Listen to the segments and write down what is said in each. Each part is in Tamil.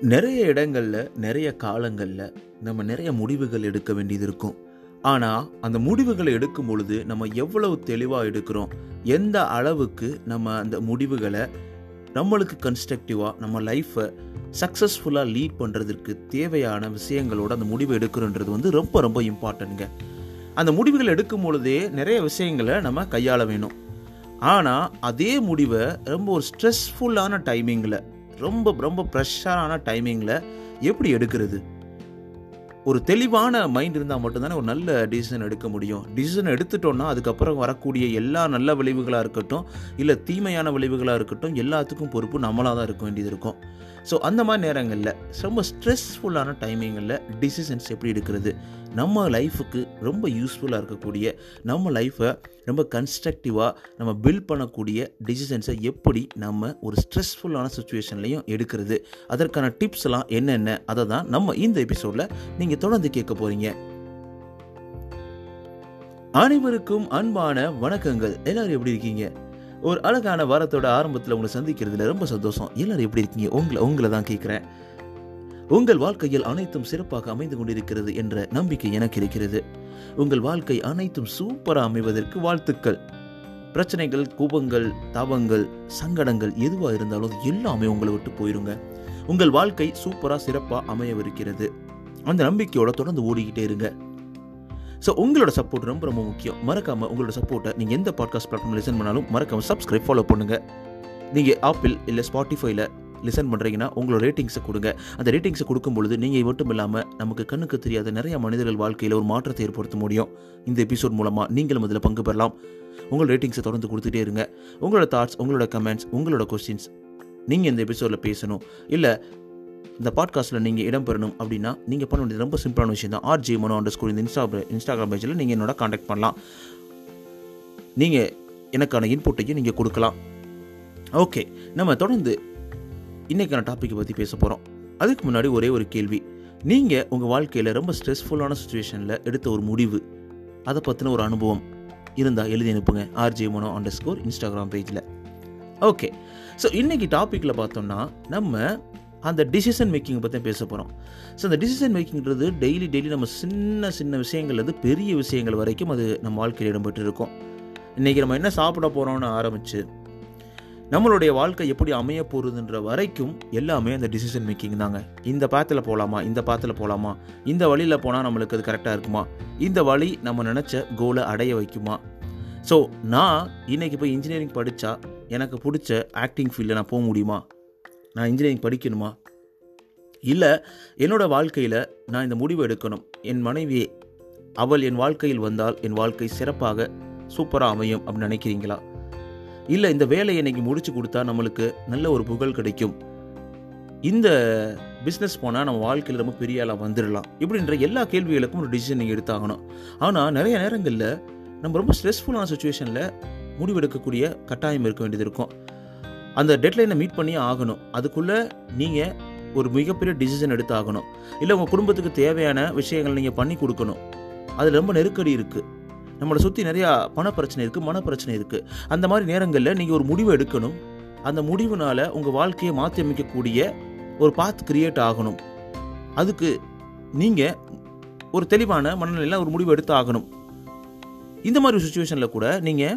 நிறைய இடங்கள்ல நிறைய காலங்கள்ல நம்ம நிறைய முடிவுகள் எடுக்க வேண்டியது இருக்கும் ஆனால் அந்த முடிவுகளை எடுக்கும் பொழுது நம்ம எவ்வளவு தெளிவாக எடுக்கிறோம் எந்த அளவுக்கு நம்ம அந்த முடிவுகளை நம்மளுக்கு கன்ஸ்ட்ரக்டிவாக நம்ம லைஃப்பை சக்ஸஸ்ஃபுல்லாக லீட் பண்ணுறதுக்கு தேவையான விஷயங்களோட அந்த முடிவை எடுக்கிறோன்றது வந்து ரொம்ப ரொம்ப இம்பார்ட்டன்ட்ங்க அந்த முடிவுகள் எடுக்கும் பொழுதே நிறைய விஷயங்களை நம்ம கையாள வேணும் ஆனால் அதே முடிவை ரொம்ப ஒரு ஸ்ட்ரெஸ்ஃபுல்லான டைமிங்கில் ரொம்ப ரொம்ப ப்ரெஷரான டைமிங்கில் எப்படி எடுக்கிறது ஒரு தெளிவான மைண்ட் இருந்தால் மட்டும்தானே ஒரு நல்ல டிசிஷன் எடுக்க முடியும் டிசிஷன் எடுத்துட்டோம்னா அதுக்கப்புறம் வரக்கூடிய எல்லா நல்ல விளைவுகளாக இருக்கட்டும் இல்லை தீமையான விளைவுகளாக இருக்கட்டும் எல்லாத்துக்கும் பொறுப்பு நம்மளாக தான் இருக்க வேண்டியது இருக்கும் ஸோ அந்த மாதிரி நேரங்களில் ரொம்ப ஸ்ட்ரெஸ்ஃபுல்லான டைமிங்கில் டிசிஷன்ஸ் எப்படி எடுக்கிறது நம்ம லைஃபுக்கு ரொம்ப யூஸ்ஃபுல்லாக இருக்கக்கூடிய நம்ம லைஃப்பை ரொம்ப கன்ஸ்ட்ரக்டிவாக நம்ம பில்ட் பண்ணக்கூடிய டிசிஷன்ஸை எப்படி நம்ம ஒரு ஸ்ட்ரெஸ்ஃபுல்லான சுச்சுவேஷன்லையும் எடுக்கிறது அதற்கான டிப்ஸ் எல்லாம் என்னென்ன அதை தான் நம்ம இந்த எபிசோடில் நீங்கள் தொடர்ந்து கேட்க போகிறீங்க அனைவருக்கும் அன்பான வணக்கங்கள் எல்லாரும் எப்படி இருக்கீங்க ஒரு அழகான வாரத்தோட ஆரம்பத்தில் உங்களை சந்திக்கிறதுல ரொம்ப சந்தோஷம் எல்லாரும் எப்படி இருக்கீங்க உங்களை உங்களை தான் கேட்குறேன் உங்கள் வாழ்க்கையில் அனைத்தும் சிறப்பாக அமைந்து கொண்டிருக்கிறது என்ற நம்பிக்கை எனக்கு இருக்கிறது உங்கள் வாழ்க்கை அனைத்தும் சூப்பராக அமைவதற்கு வாழ்த்துக்கள் பிரச்சனைகள் கோபங்கள் தாபங்கள் சங்கடங்கள் எதுவாக இருந்தாலும் அது எல்லாமே உங்களை விட்டு போயிருங்க உங்கள் வாழ்க்கை சூப்பராக சிறப்பாக அமையவிருக்கிறது அந்த நம்பிக்கையோட தொடர்ந்து ஓடிக்கிட்டே இருங்க ஸோ உங்களோட சப்போர்ட் ரொம்ப ரொம்ப முக்கியம் மறக்காம உங்களோட சப்போர்ட்டை நீங்கள் எந்த பாட்காஸ்ட் பிளாட்ஃபார்ம் லிசன் பண்ணாலும் மறக்காம சப்ஸ்கிரைப் ஃபாலோ பண்ணுங்க நீங்கள் ஆப்பிள் இல்லை ஸ்பாட்டிஃபைல லிசன் பண்ணுறீங்கன்னா உங்களோட ரேட்டிங்ஸை கொடுங்க அந்த ரேட்டிங்ஸை கொடுக்கும் பொழுது நீங்கள் மட்டும் இல்லாமல் நமக்கு கண்ணுக்கு தெரியாத நிறைய மனிதர்கள் வாழ்க்கையில் ஒரு மாற்றத்தை ஏற்படுத்த முடியும் இந்த எபிசோட் மூலமாக நீங்களும் அதில் பங்கு பெறலாம் உங்களோட ரேட்டிங்ஸை தொடர்ந்து கொடுத்துட்டே இருங்க உங்களோட தாட்ஸ் உங்களோட கமெண்ட்ஸ் உங்களோட கொஸ்டின்ஸ் நீங்கள் இந்த எபிசோடில் பேசணும் இல்லை இந்த பாட்காஸ்ட்டில் நீங்கள் இடம் பெறணும் அப்படின்னா நீங்கள் பண்ண வேண்டியது ரொம்ப சிம்பிளான விஷயம் தான் ஆர்ஜி மனோ அண்டர் ஸ்கூல் இந்த இன்ஸ்டா இன்ஸ்டாகிராம் பேஜில் நீங்கள் என்னோட காண்டாக்ட் பண்ணலாம் நீங்கள் எனக்கான இன்புட்டையும் நீங்கள் கொடுக்கலாம் ஓகே நம்ம தொடர்ந்து இன்றைக்கான டாப்பிக்கை பற்றி பேச போகிறோம் அதுக்கு முன்னாடி ஒரே ஒரு கேள்வி நீங்கள் உங்கள் வாழ்க்கையில் ரொம்ப ஸ்ட்ரெஸ்ஃபுல்லான சுச்சுவேஷனில் எடுத்த ஒரு முடிவு அதை பற்றின ஒரு அனுபவம் இருந்தால் எழுதி அனுப்புங்க RJ Mano underscore Instagram பேஜில் ஓகே ஸோ இன்றைக்கி டாப்பிக்கில் பார்த்தோம்னா நம்ம அந்த டிசிஷன் மேக்கிங் பற்றி பேச போகிறோம் ஸோ அந்த டிசிஷன் மேக்கிங்கிறது டெய்லி டெய்லி நம்ம சின்ன சின்ன விஷயங்கள்லேருந்து பெரிய விஷயங்கள் வரைக்கும் அது நம்ம வாழ்க்கையில் இடம்பெற்று இருக்கும் இன்றைக்கி நம்ம என்ன சாப்பிட போகிறோம்னு ஆரம்பித்து நம்மளுடைய வாழ்க்கை எப்படி அமைய போகுதுன்ற வரைக்கும் எல்லாமே அந்த டிசிஷன் மேக்கிங் தாங்க இந்த பாத்தில் போகலாமா இந்த பாத்தில் போகலாமா இந்த வழியில் போனால் நம்மளுக்கு அது கரெக்டாக இருக்குமா இந்த வழி நம்ம நினச்ச கோலை அடைய வைக்குமா ஸோ நான் இன்றைக்கி போய் இன்ஜினியரிங் படித்தா எனக்கு பிடிச்ச ஆக்டிங் ஃபீல்டில் நான் போக முடியுமா நான் இன்ஜினியரிங் படிக்கணுமா இல்லை என்னோட வாழ்க்கையில் நான் இந்த முடிவு எடுக்கணும் என் மனைவியே அவள் என் வாழ்க்கையில் வந்தால் என் வாழ்க்கை சிறப்பாக சூப்பராக அமையும் அப்படின்னு நினைக்கிறீங்களா இல்லை இந்த வேலையை இன்னைக்கு முடிச்சு கொடுத்தா நம்மளுக்கு நல்ல ஒரு புகழ் கிடைக்கும் இந்த பிஸ்னஸ் போனால் நம்ம வாழ்க்கையில் ரொம்ப பெரிய ஆளாக வந்துடலாம் இப்படின்ற எல்லா கேள்விகளுக்கும் ஒரு டிசிஷன் நீங்கள் எடுத்தாகணும் ஆனால் நிறைய நேரங்களில் நம்ம ரொம்ப ஸ்ட்ரெஸ்ஃபுல்லான சுச்சுவேஷனில் முடிவெடுக்கக்கூடிய கட்டாயம் இருக்க வேண்டியது இருக்கும் அந்த டெட்லைனை மீட் பண்ணி ஆகணும் அதுக்குள்ளே நீங்கள் ஒரு மிகப்பெரிய டிசிஷன் எடுத்து ஆகணும் இல்லை உங்கள் குடும்பத்துக்கு தேவையான விஷயங்கள் நீங்கள் பண்ணி கொடுக்கணும் அதில் ரொம்ப நெருக்கடி இருக்குது நம்மளை சுற்றி நிறையா பண பிரச்சனை இருக்குது மன பிரச்சனை இருக்குது அந்த மாதிரி நேரங்களில் நீங்கள் ஒரு முடிவு எடுக்கணும் அந்த முடிவுனால் உங்கள் வாழ்க்கையை மாற்றி அமைக்கக்கூடிய ஒரு பாத் கிரியேட் ஆகணும் அதுக்கு நீங்கள் ஒரு தெளிவான மனநிலையில் ஒரு முடிவு எடுத்து ஆகணும் இந்த மாதிரி சுச்சுவேஷனில் கூட நீங்கள்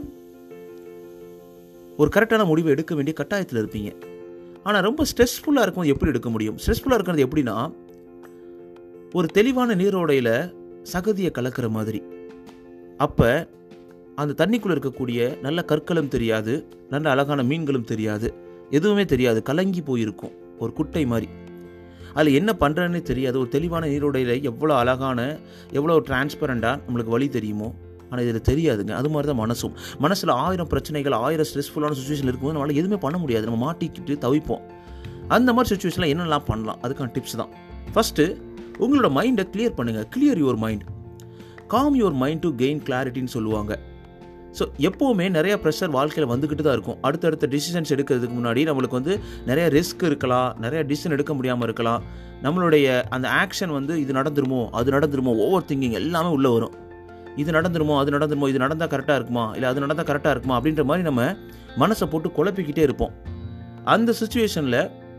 ஒரு கரெக்டான முடிவு எடுக்க வேண்டிய கட்டாயத்தில் இருப்பீங்க ஆனால் ரொம்ப ஸ்ட்ரெஸ்ஃபுல்லாக இருக்கும் எப்படி எடுக்க முடியும் ஸ்ட்ரெஸ்ஃபுல்லாக இருக்கிறது எப்படின்னா ஒரு தெளிவான நீரோடையில் சகதியை கலக்கிற மாதிரி அப்போ அந்த தண்ணிக்குள்ளே இருக்கக்கூடிய நல்ல கற்களும் தெரியாது நல்ல அழகான மீன்களும் தெரியாது எதுவுமே தெரியாது கலங்கி போயிருக்கும் ஒரு குட்டை மாதிரி அதில் என்ன பண்ணுறேன்னே தெரியாது ஒரு தெளிவான நீரோடையில் எவ்வளோ அழகான எவ்வளோ டிரான்ஸ்பரண்ட்டாக நம்மளுக்கு வழி தெரியுமோ ஆனால் இதில் தெரியாதுங்க அது மாதிரி தான் மனசும் மனசில் ஆயிரம் பிரச்சனைகள் ஆயிரம் ஸ்ட்ரெஸ்ஃபுல்லான சுச்சுவேஷன் இருக்கும்போது நம்மளால் எதுவுமே பண்ண முடியாது நம்ம மாட்டிக்கிட்டு தவிப்போம் அந்த மாதிரி சுச்சுவேஷனில் என்னெல்லாம் பண்ணலாம் அதுக்கான டிப்ஸ் தான் ஃபஸ்ட்டு உங்களோட மைண்டை கிளியர் பண்ணுங்கள் clear your mind calm your mind to gain கிளாரிட்டின்னு சொல்லுவாங்க ஸோ எப்போவுமே நிறைய ப்ரெஷர் வாழ்க்கையில் வந்துக்கிட்டு தான் இருக்கும் அடுத்தடுத்த டிசிஷன்ஸ் எடுக்கிறதுக்கு முன்னாடி நம்மளுக்கு வந்து நிறைய ரிஸ்க் இருக்கலாம் நிறைய டிசிஷன் எடுக்க முடியாமல் இருக்கலாம் நம்மளுடைய அந்த ஆக்ஷன் வந்து இது நடந்துருமோ அது நடந்துருமோ ஓவர் திங்கிங் எல்லாமே உள்ளே வரும் இது நடந்துருமோ அது நடந்துருமோ இது நடந்தால் கரெக்டாக இருக்குமா இல்லை அது நடந்தால் கரெக்டாக இருக்குமா அப்படின்ற மாதிரி நம்ம மனசை போட்டு குழப்பிக்கிட்டே இருப்போம் அந்த சுச்சுவேஷனில்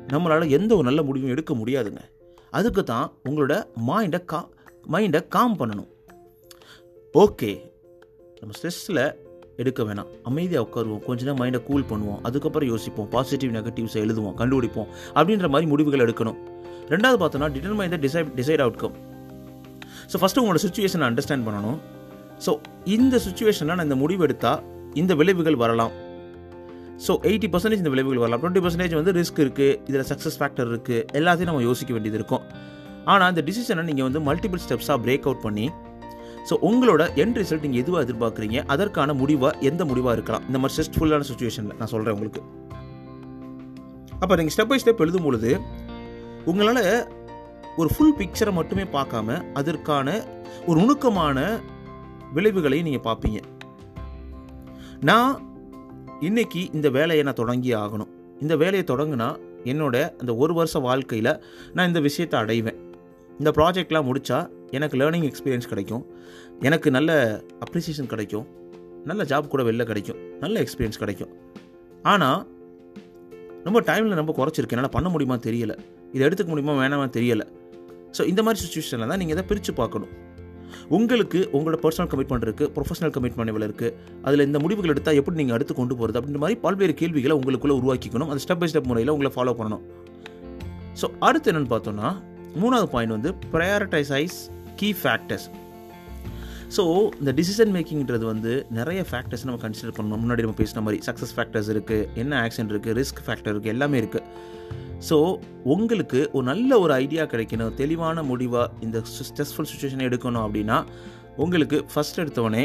நம்மளால் எந்த ஒரு நல்ல முடிவும் எடுக்க முடியாதுங்க அதுக்கு தான் உங்களோட மைண்டை கா மைண்டை காம் பண்ணணும் ஓகே நம்ம ஸ்ட்ரெஸ்ஸில் எடுக்க வேணாம் அமைதியாக உட்காருவோம் கொஞ்ச நேரம் மைண்டை கூல் பண்ணுவோம் அதுக்கப்புறம் யோசிப்போம் பாசிட்டிவ் நெகட்டிவ்ஸை எழுதுவோம் கண்டுபிடிப்போம் அப்படின்ற மாதிரி முடிவுகள் எடுக்கணும் ரெண்டாவது பார்த்தோன்னா determine the decide decide outcome so first உங்களோட சுச்சுவேஷனை அண்டர்ஸ்டாண்ட் பண்ணணும் ஸோ இந்த சுச்சுவேஷனில் நான் இந்த முடிவு எடுத்தால் இந்த விளைவுகள் வரலாம் ஸோ எயிட்டி பர்சன்டேஜ் இந்த விளைவுகள் வரலாம் டுவெண்ட்டி பர்சன்டேஜ் வந்து ரிஸ்க் இருக்குது இதில் சக்ஸஸ் ஃபேக்டர் இருக்குது எல்லாத்தையும் நம்ம யோசிக்க வேண்டியது இருக்கும் ஆனால் அந்த டிசிஷனை நீங்கள் வந்து மல்டிபிள் ஸ்டெப்ஸாக பிரேக் அவுட் பண்ணி ஸோ உங்களோட எண்ட் ரிசல்ட் நீங்கள் எதுவாக எதிர்பார்க்குறீங்க அதற்கான முடிவாக எந்த முடிவாக இருக்கலாம் இந்த மாதிரி ஸ்ட்ரெஸ்ஃபுல்லான சுச்சுவேஷனில் நான் சொல்கிறேன் உங்களுக்கு அப்போ நீங்கள் ஸ்டெப் பை ஸ்டெப் எழுதும் பொழுது உங்களால் ஒரு ஃபுல் பிக்சரை மட்டுமே பார்க்காம அதற்கான ஒரு நுணுக்கமான விளைவுகளை நீங்கள் பார்ப்பீங்க நான் இன்னைக்கு இந்த வேலையை நான் தொடங்கி ஆகணும் இந்த வேலையை தொடங்கினா என்னோட அந்த ஒரு வருஷ வாழ்க்கையில் நான் இந்த விஷயத்தை அடைவேன் இந்த ப்ராஜெக்ட்லாம் முடித்தா எனக்கு லேர்னிங் எக்ஸ்பீரியன்ஸ் கிடைக்கும் எனக்கு நல்ல அப்ரிசியேஷன் கிடைக்கும் நல்ல ஜாப் கூட வெளில கிடைக்கும் நல்ல எக்ஸ்பீரியன்ஸ் கிடைக்கும் ஆனால் ரொம்ப டைமில் ரொம்ப குறைச்சிருக்கு என்னால் பண்ண முடியுமா தெரியல இதை எடுத்துக்க முடியுமா வேணாமா தெரியல ஸோ இந்த மாதிரி சுச்சுவேஷனில் தான் நீங்கள் இதை பிரித்து பார்க்கணும் உங்களுக்கு உங்களோட பர்சனல் கமிட்மெண்ட் இருக்குது ப்ரொஃபஷனல் கமிட்மெண்ட் இவ்வளோ இருக்குது அதில் இந்த முடிவுகள் எடுத்தால் எப்படி நீங்கள் அடுத்து கொண்டு போகிறது அப்படின்ற மாதிரி பல்வேறு கேள்விகளை உங்களுக்குள்ளே உருவாக்கிக்கணும் அது ஸ்டெப் பை ஸ்டெப் முறையில் உங்களை ஃபாலோ பண்ணணும் ஸோ அடுத்து என்னென்னு பார்த்தோன்னா மூணாவது பாயிண்ட் வந்து ப்ரையாரிட்டைசைஸ் கீ ஃபேக்டர்ஸ் ஸோ இந்த டிசிஷன் மேக்கிங்கிறது வந்து நிறைய ஃபேக்டர்ஸ் நம்ம கன்சிடர் பண்ணணும் முன்னாடி நம்ம பேசின மாதிரி சக்ஸஸ் ஃபேக்டர்ஸ் இருக்குது என்ன ஆக்ஷன் இருக்குது ரிஸ்க் ஃபேக்டர் இருக்குது எல்லாமே இருக்குது ஸோ உங்களுக்கு ஒரு நல்ல ஒரு ஐடியா கிடைக்கணும் தெளிவான முடிவாக இந்த ஸ்ட்ரெஸ்ஃபுல் சுச்சுவேஷனை எடுக்கணும் அப்படின்னா உங்களுக்கு ஃபஸ்ட் எடுத்தவொடனே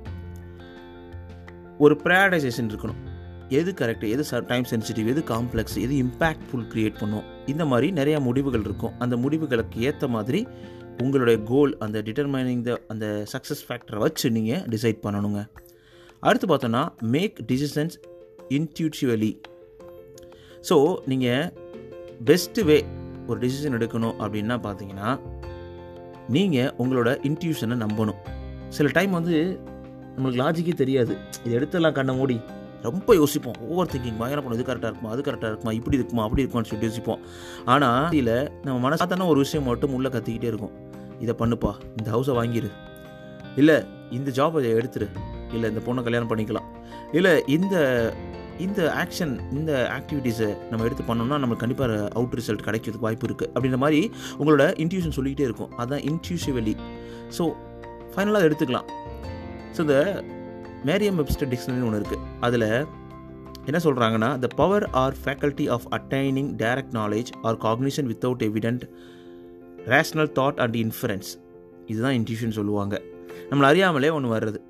ஒரு ப்ரையாரிட்டைசேஷன் இருக்கணும் எது கரெக்ட் எது டைம் சென்சிட்டிவ் எது காம்ப்ளெக்ஸ் எது இம்பேக்ட்ஃபுல் க்ரியேட் பண்ணும் இந்த மாதிரி நிறையா முடிவுகள் இருக்கும் அந்த முடிவுகளுக்கு ஏற்ற மாதிரி உங்களுடைய கோல் அந்த டிட்டர்மைனிங் த அந்த சக்ஸஸ் ஃபேக்டரை வச்சு நீங்கள் டிசைட் பண்ணணுங்க அடுத்து பார்த்தோன்னா மேக் டிசிஷன்ஸ் இன்ட்யூட்டிவலி ஸோ நீங்கள் பெஸ்ட்டு வே ஒரு டிசிஷன் எடுக்கணும் அப்படின்னா பார்த்தீங்கன்னா நீங்கள் உங்களோட இன்ட்யூஷனை நம்பணும் சில டைம் வந்து நம்மளுக்கு லாஜிக்கே தெரியாது இது எடுத்துடலாம் கண்ண மூடி ரொம்ப யோசிப்போம் ஓவர் திங்கிங் பயங்கரம் பண்ணும் இது கரெக்டாக இருக்குமா அது கரெக்டாக இருக்குமா இப்படி இருக்குமா அப்படி இருக்குமான்னு சொல்லிட்டு யோசிப்போம் ஆனால் இதில் நம்ம மனசாத்தான ஒரு விஷயம் மட்டும் உள்ளே கத்திக்கிட்டே இருக்கும் இதை பண்ணுப்பா இந்த ஹவுஸை வாங்கிடு இல்லை இந்த ஜாபை எடுத்துரு இல்லை இந்த பொண்ணை கல்யாணம் பண்ணிக்கலாம் இல்லை இந்த இந்த ஆக்ஷன் இந்த ஆக்டிவிட்டீஸை நம்ம எடுத்து பண்ணோம்னா நம்மளுக்கு கண்டிப்பாக அவுட் ரிசல்ட் கிடைக்கிறதுக்கு வாய்ப்பு இருக்குது அப்படின்ற மாதிரி உங்களோட இன்ட்யூஷன் சொல்லிக்கிட்டே இருக்கும் அதுதான் இன்ட்யூசிவலி ஸோ ஃபைனலாக எடுத்துக்கலாம் ஸோ இந்த மேரியம் வெப்ஸ்டர் டிக்ஷனரி ஒன்று இருக்குது அதில் என்ன சொல்கிறாங்கன்னா the power or faculty of attaining direct knowledge or cognition without evident rational thought and inference இதுதான் இன்ட்யூஷன் சொல்லுவாங்க நம்மளை அறியாமலே ஒன்று வர்றது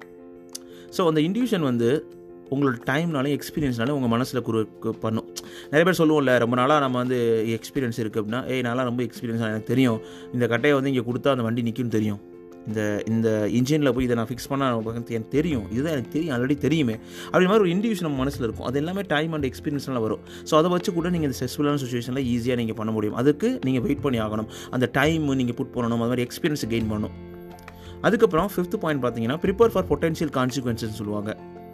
ஸோ அந்த இன்ட்யூஷன் வந்து உங்களோட டைம்னாலும் எக்ஸ்பீரியன்ஸ்னாலும் உங்கள் மனசில் குறு கு- பண்ணும் நிறைய பேர் சொல்லுவோம்ல ரொம்ப நாளாக நம்ம வந்து எக்ஸ்பீரியன்ஸ் இருக்குது அப்படின்னா ஏய் நான்லாம் ரொம்ப எக்ஸ்பீரியன்ஸ் எனக்கு தெரியும் இந்த கட்டையை வந்து இங்கே கொடுத்தா அந்த வண்டி நிற்கும்னு தெரியும் இந்த இந்த இன்ஜினில் போய் இதை நான் ஃபிக்ஸ் பண்ண எனக்கு தெரியும் இதுதான் எனக்கு தெரியும் ஆல்ரெடி தெரியுமே அப்படி மாதிரி ஒரு இன்டிவியூஷன் நம்ம மனசில் இருக்கும் அது எல்லாமே டைம் அண்ட் எக்ஸ்பீரியன்ஸ்லாம் வரும் ஸோ அதை வச்சு கூட நீங்கள் இந்த ஸ்ட்ரெஸ்ஃபுல்லான சுச்சுவேஷனில் ஈஸியாக நீங்கள் பண்ண முடியும் அதுக்கு நீங்கள் வெயிட் பண்ணி ஆகணும் அந்த டைம் நீங்கள் புட் பண்ணணும் அது மாதிரி எக்ஸ்பீரியன்ஸ் கெயின் பண்ணணும் அதுக்கப்புறம் ஃபிஃப்த் பாயிண்ட் பார்த்தீங்கன்னா ப்ரிப்பேர் ஃபார் பொட்டன்ஷியல் கான்சிக்வன்சஸ் சொல்லுவாங்க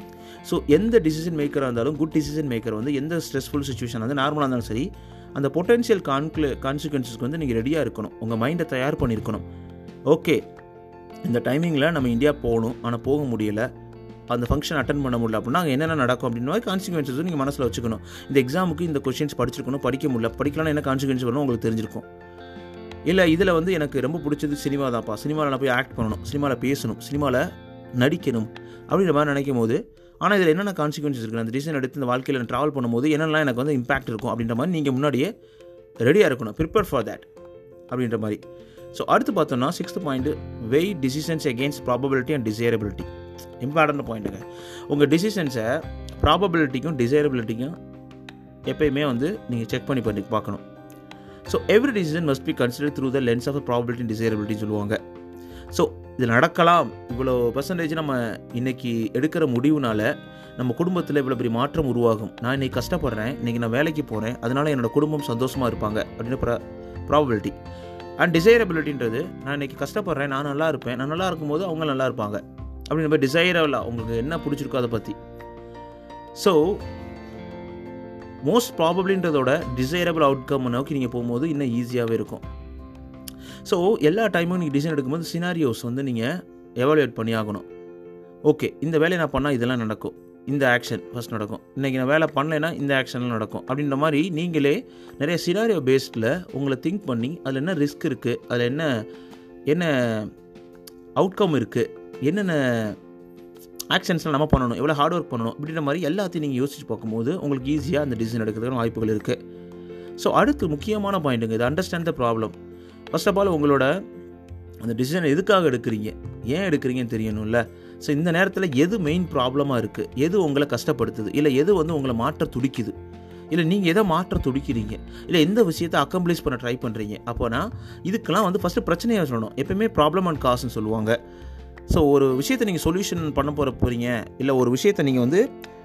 ஸோ எந்த டிசிஷன் மேக்கராக இருந்தாலும் குட் டிசிஷன் மேக்கர் வந்து எந்த ஸ்ட்ரெஸ்ஃபுல் சுச்சுவேஷன் வந்து நார்மலாக இருந்தாலும் சரி அந்த பொட்டன்ஷியல் கான்க்ளு கான்சிக்வன்சஸ்க்கு வந்து நீங்கள் ரெடியாக இருக்கணும் உங்கள் மைண்டை தயார் பண்ணியிருக்கணும் ஓகே இந்த டைமிங்கில் நம்ம இந்தியா போகணும் ஆனால் போக முடியல அந்த ஃபங்க்ஷன் அட்டன் பண்ண முடியல அப்படின்னா அங்கே என்னென்ன நடக்கும் அப்படின்ற மாதிரி கான்சிக்வன்சஸ் நீங்கள் மனசில் வச்சுக்கணும் இந்த எக்ஸாமுக்கு இந்த கொஷின்ஸ் படிச்சிருக்கணும் படிக்க முடியல படிக்கலாம் என்ன கான்சிக்வன்ஸ் வரும் உங்களுக்கு தெரிஞ்சிருக்கும் இல்லை இதில் வந்து எனக்கு ரொம்ப பிடிச்சது சினிமா தான்ப்பா சினிமாவில் நான் போய் ஆக்ட் பண்ணணும் சினிமாவில் பேசணும் சினிமாவில் நடிக்கணும் அப்படின்ற மாதிரி நினைக்கும் போது ஆனால் இதில் என்னென்ன கான்சிக்வன்சஸ் இருக்குது அந்த டிசிஷன் எடுத்து இந்த வாழ்க்கையில் நான் ட்ராவல் பண்ணும்போது என்னெல்லாம் எனக்கு வந்து இம்பாக்ட் இருக்கும் அப்படின்ற மாதிரி நீங்கள் முன்னாடியே ரெடியாக இருக்கணும் ப்ரிப்பேர் ஃபார் தேட் அப்படின்ற மாதிரி ஸோ அடுத்து பார்த்தோம்னா sixth point weigh decisions against probability and desirability important பாயிண்ட்டுங்க உங்கள் டிசிஷன்ஸை ப்ராபபிலிட்டிக்கும் டிசைரபிலிட்டிக்கும் எப்பயுமே வந்து நீங்கள் செக் பண்ணி பண்ணி பார்க்கணும் so every decision must be consider through the lens of probability desirability சொல்லுவாங்க ஸோ இது நடக்கலாம் இவ்வளோ பர்சன்டேஜ் நம்ம இன்னைக்கு எடுக்கிற முடிவுனால நம்ம குடும்பத்தில் இவ்வளோ பெரிய மாற்றம் உருவாகும் நான் இன்னைக்கு கஷ்டப்படுறேன் இன்னைக்கு நான் வேலைக்கு போகிறேன் அதனால என்னோட குடும்பம் சந்தோஷமாக இருப்பாங்க அப்படின்னு ப்ராபபிலிட்டி அண்ட் டிசைரபிலிட்டின்றது நான் இன்னைக்கு கஷ்டப்படுறேன் நான் நல்லா இருப்பேன் நான் நல்லா இருக்கும்போது அவங்க நல்லா இருப்பாங்க அப்படின்ற மாதிரி டிசைரபிளாக உங்களுக்கு என்ன பிடிச்சிருக்கோ அதை பற்றி ஸோ மோஸ்ட் ப்ராபப்ளின்றதோட டிசைரபிள் அவுட்கம் நோக்கி நீங்கள் போகும்போது இன்னும் ஈஸியாகவே இருக்கும் ஸோ எல்லா டைமும் நீங்கள் டிசைன் எடுக்கும்போது சினாரியோஸ் வந்து நீங்கள் எவாலுவேட் பண்ணி ஆகணும் ஓகே இந்த வேலையை நான் பண்ணால் இதெல்லாம் நடக்கும் இந்த ஆக்ஷன் ஃபஸ்ட் நடக்கும் இன்றைக்கி நான் வேலை பண்ணலைன்னா இந்த ஆக்ஷன்லாம் நடக்கும் அப்படின்ற மாதிரி நீங்களே நிறைய சினாரியோ பேஸ்டில் உங்களை திங்க் பண்ணி அதில் என்ன ரிஸ்க் இருக்குது அதில் என்ன என்ன அவுட்கம் இருக்குது என்னென்ன ஆக்ஷன்ஸ்லாம் நம்ம பண்ணணும் எவ்வளோ ஹார்ட் ஒர்க் பண்ணணும் அப்படின்ற மாதிரி எல்லாத்தையும் நீங்கள் யோசிச்சு பார்க்கும்போது உங்களுக்கு ஈஸியாக அந்த டிசிஷன் எடுக்கிறதுக்கான வாய்ப்புகள் இருக்குது ஸோ அடுத்து முக்கியமான பாயிண்ட்டுங்க இது understand the problem first of all உங்களோட அந்த டிசிஷன் எதுக்காக எடுக்கிறீங்க ஏன் எடுக்கிறீங்கன்னு தெரியணும்ல ஸோ இந்த நேரத்தில் எது மெயின் ப்ராப்ளமாக இருக்குது எது உங்களை கஷ்டப்படுத்துது இல்லை எது வந்து உங்களை மாற்ற துடிக்குது இல்லை நீங்கள் எதை மாற்ற துடிக்கிறீங்க இல்லை எந்த விஷயத்தை அக்கம்ப்ளிஷ் பண்ண ட்ரை பண்ணுறீங்க அப்போனா இதுக்கெல்லாம் வந்து ஃபஸ்ட்டு பிரச்சனையை சொல்லணும் எப்பயுமே ப்ராப்ளம் அண்ட் காசுன்னு சொல்லுவாங்க ஸோ ஒரு விஷயத்தை நீங்கள் சொல்யூஷன் பண்ண போகிற போகிறீங்க இல்லை ஒரு விஷயத்தை நீங்கள் வந்து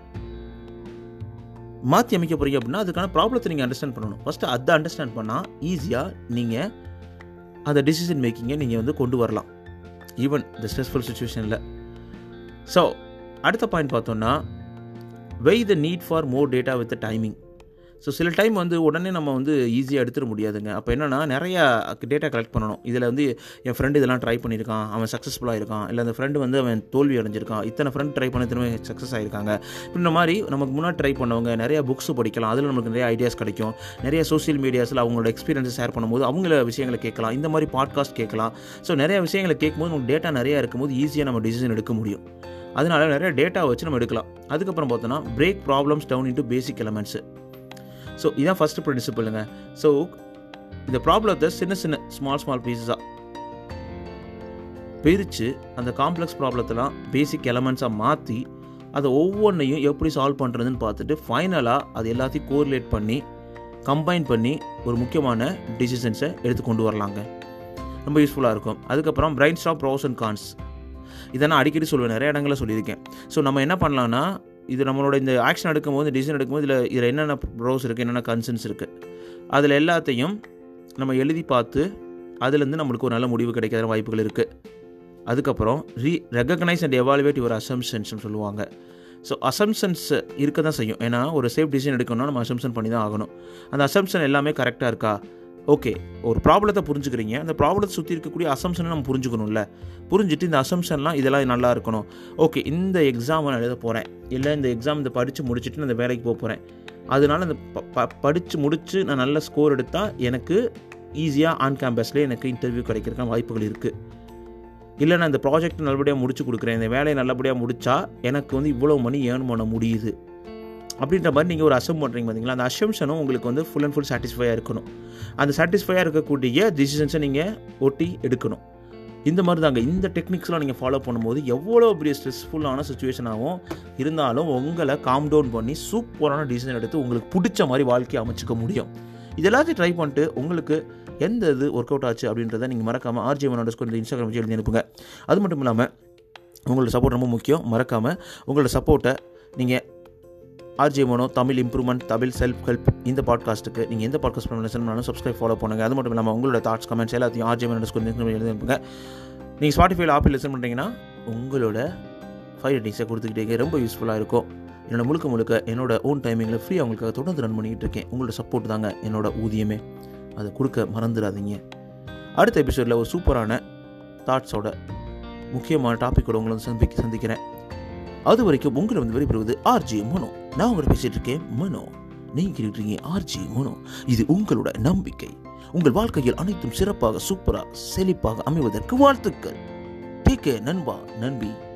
மாற்றி அமைக்க போகிறீங்க அப்படின்னா அதுக்கான ப்ராப்ளத்தை நீங்கள் அண்டர்ஸ்டாண்ட் பண்ணணும் ஃபஸ்ட்டு அதை அண்டர்ஸ்டாண்ட் பண்ணால் ஈஸியாக நீங்கள் அந்த டிசிஷன் மேக்கிங்கை நீங்கள் வந்து கொண்டு வரலாம் ஈவன் இந்த ஸ்ட்ரெஸ்ஃபுல் சுச்சுவேஷனில் ஸோ அடுத்த பாயிண்ட் பார்த்தோன்னா weigh the need for more data with timing so சில டைம் வந்து உடனே நம்ம வந்து ஈஸியாக எடுத்துட முடியாதுங்க அப்போ என்னென்னா நிறையா டேட்டா கலெக்ட் பண்ணணும் இதில் வந்து என் ஃப்ரெண்டு இதெல்லாம் ட்ரை பண்ணியிருக்கான் அவன் சக்ஸஸ்ஃபுல்லாக இருக்கான் இல்லை அந்த ஃப்ரெண்டு வந்து அவன் தோல்வி அடைஞ்சிருக்கான் இத்தனை ஃப்ரெண்ட் ட்ரை பண்ண திரும்ப சக்ஸஸ் ஆகிருக்காங்க இந்த மாதிரி நமக்கு முன்னாடி ட்ரை பண்ணவங்க நிறைய புக்ஸ் படிக்கலாம் அதில் நமக்கு நிறைய ஐடியாஸ் கிடைக்கும் நிறைய சோஷியல் மீடியாஸில் அவங்களோட எக்ஸ்பீரியன்ஸை ஷேர் பண்ணும்போது அவங்கள விஷயங்களை கேட்கலாம் இந்த மாதிரி பாட்காஸ்ட் கேட்கலாம் ஸோ நிறைய விஷயங்களை கேட்கும்போது நமக்கு டேட்டா நிறையா இருக்கும்போது ஈஸியாக நம்ம டிசிஷன் எடுக்க முடியும் அதனால நிறைய டேட்டா வச்சு நம்ம எடுக்கலாம் அதுக்கப்புறம் பார்த்தோன்னா break problems down into basic elements so இதுதான் ஃபஸ்ட்டு பிரின்சிபலுங்க ஸோ இந்த ப்ராப்ளத்தை சின்ன சின்ன ஸ்மால் ஸ்மால் பீஸஸாக பிரித்து அந்த காம்ப்ளெக்ஸ் ப்ராப்ளத்தெல்லாம் பேசிக் எலமெண்ட்ஸாக மாற்றி அதை ஒவ்வொன்றையும் எப்படி சால்வ் பண்ணுறதுன்னு பார்த்துட்டு ஃபைனலாக அது எல்லாத்தையும் கோரிலேட் பண்ணி கம்பைன் பண்ணி ஒரு முக்கியமான டிசிஷன்ஸை எடுத்து கொண்டு வரலாங்க ரொம்ப யூஸ்ஃபுல்லாக இருக்கும் அதுக்கப்புறம் brainstorm pros and cons இதை நான் அடிக்கடி சொல்லுவேன் நிறைய இடங்களில் சொல்லியிருக்கேன் ஸோ நம்ம என்ன பண்ணலாம்னா இது நம்மளோட இந்த ஆக்ஷன் எடுக்கும்போது டிசிஷன் எடுக்கும்போது இதில் இதில் என்னென்ன ப்ரோஸ் இருக்குது என்னென்ன கன்சர்ன்ஸ் இருக்குது அதில் எல்லாத்தையும் நம்ம எழுதி பார்த்து அதுலேருந்து நம்மளுக்கு ஒரு நல்ல முடிவு கிடைக்கிற வாய்ப்புகள் இருக்குது அதுக்கப்புறம் re recognize and evaluate your அசம்ஷன்ஸ்னு சொல்லுவாங்க ஸோ அசம்ஷன்ஸ் இருக்க தான் செய்யும் ஏன்னா ஒரு சேஃப் டிசிஷன் எடுக்கணும்னா நம்ம அசம்ஷன் பண்ணி தான் ஆகணும் அந்த அசம்ஷன் எல்லாமே கரெக்டாக இருக்கா ஓகே ஒரு ப்ராப்ளத்தை புரிஞ்சுக்கிறீங்க அந்த ப்ராப்ளத்தை சுற்றி இருக்கக்கூடிய அசம்ஷனை நம்ம புரிஞ்சுக்கணும்ல புரிஞ்சுட்டு இந்த அசம்ஷன்லாம் இதெல்லாம் நல்லா இருக்கணும் ஓகே இந்த எக்ஸாம் நான் எழுத போகிறேன் இல்லை இந்த எக்ஸாம் இந்த படித்து முடிச்சுட்டு நான் இந்த வேலைக்கு போக போகிறேன் அதனால அந்த படித்து முடித்து நான் நல்ல ஸ்கோர் எடுத்தால் எனக்கு ஈஸியாக ஆன் கேம்பஸ்லேயே எனக்கு இன்டர்வியூ கிடைக்கிறதுக்கான வாய்ப்புகள் இருக்குது இல்லை நான் இந்த ப்ராஜெக்ட் நல்லபடியாக முடிச்சு கொடுக்குறேன் இந்த வேலையை நல்லபடியாக முடித்தா எனக்கு வந்து இவ்வளோ மணி ஏர்ன் பண்ண முடியுது அப்படின்ற மாதிரி நீங்கள் ஒரு அசம் பண்ணுறீங்க பார்த்தீங்களா அந்த அசம்ஷனும் உங்களுக்கு வந்து ஃபுல் அண்ட் ஃபுல் சாட்டிஸ்ஃபையாக இருக்கணும் அந்த சாட்டிஸ்ஃபையாக இருக்கக்கூடிய டிசிஷன்ஸை நீங்கள் ஒட்டி எடுக்கணும் இந்த மாதிரி தாங்க இந்த டெக்னிக்ஸ்லாம் நீங்கள் ஃபாலோ பண்ணும்போது எவ்வளோ பெரிய ஸ்ட்ரெஸ்ஃபுல்லான சுச்சுவேஷனாகவும் இருந்தாலும் உங்களை காம் டவுன் பண்ணி சூப்பரான டிசிஷன் எடுத்து உங்களுக்கு பிடிச்ச மாதிரி வாழ்க்கையை அமைச்சிக்க முடியும் இது எல்லாத்தையும் ட்ரை பண்ணிட்டு உங்களுக்கு எந்த இது ஒர்க் அவுட் ஆச்சு அப்படின்றத நீங்கள் மறக்காமல் ஆர்ஜி ஒன் ஸ்கூல் இன்ஸ்டாகிராம் வச்சு எழுதி அனுப்புங்க அது மட்டும் இல்லாமல் உங்களோட சப்போர்ட் ரொம்ப முக்கியம் மறக்காமல் உங்களோட சப்போர்ட்டை நீங்கள் RJ Mono Tamil improvement Tamil self help இந்த பாட்காஸ்ட்டுக்கு நீங்கள் எந்த பாட்காஸ்ட் பண்ணாலும் சப்ஸ்கிரைப் ஃபாலோ பண்ணுங்கள் அது மட்டும் இல்லாமல் உங்களோட தாட்ஸ் கமெண்ட்ஸ் எல்லாத்தையும் ஆர்ஜே மோனோ ஸ்கூல் எழுதி அனுப்புங்க நீங்கள் ஸ்பாட்டிஃபைல ஆப்பில் லிசன் பண்ணுறீங்கன்னா உங்களோட ஃபைவ் ரேட்டிங்ஸை கொடுத்துக்கிட்டே ரொம்ப யூஸ்ஃபுல்லாக இருக்கும் என்னோட முழுக்க முழுக்க என்னோட ஓன் டைமிங்கில் ஃப்ரீ அவங்களுக்காக தொடர்ந்து ரன் பண்ணிக்கிட்டு இருக்கேன் உங்களோட சப்போர்ட் தாங்க என்னோட ஊதியமே அதை கொடுக்க மறந்துடாதீங்க அடுத்த எபிசோடில் ஒரு சூப்பரான தாட்ஸோட முக்கியமான டாப்பிக்கோட உங்களை வந்து சந்திக்க சந்திக்கிறேன் அது வரைக்கும் உங்களை வந்து வெளிப்படுவது ஆர்ஜி மனோ நான் உங்களை பேசிட்டு இருக்கேன் மனோ நீங்க கேட்டுருக்கீங்க ஆர்ஜி மனோ இது உங்களோட நம்பிக்கை உங்கள் வாழ்க்கையில் அனைத்தும் சிறப்பாக சூப்பராக செழிப்பாக அமைவதற்கு வாழ்த்துக்கள் டேக் நண்பா நண்பி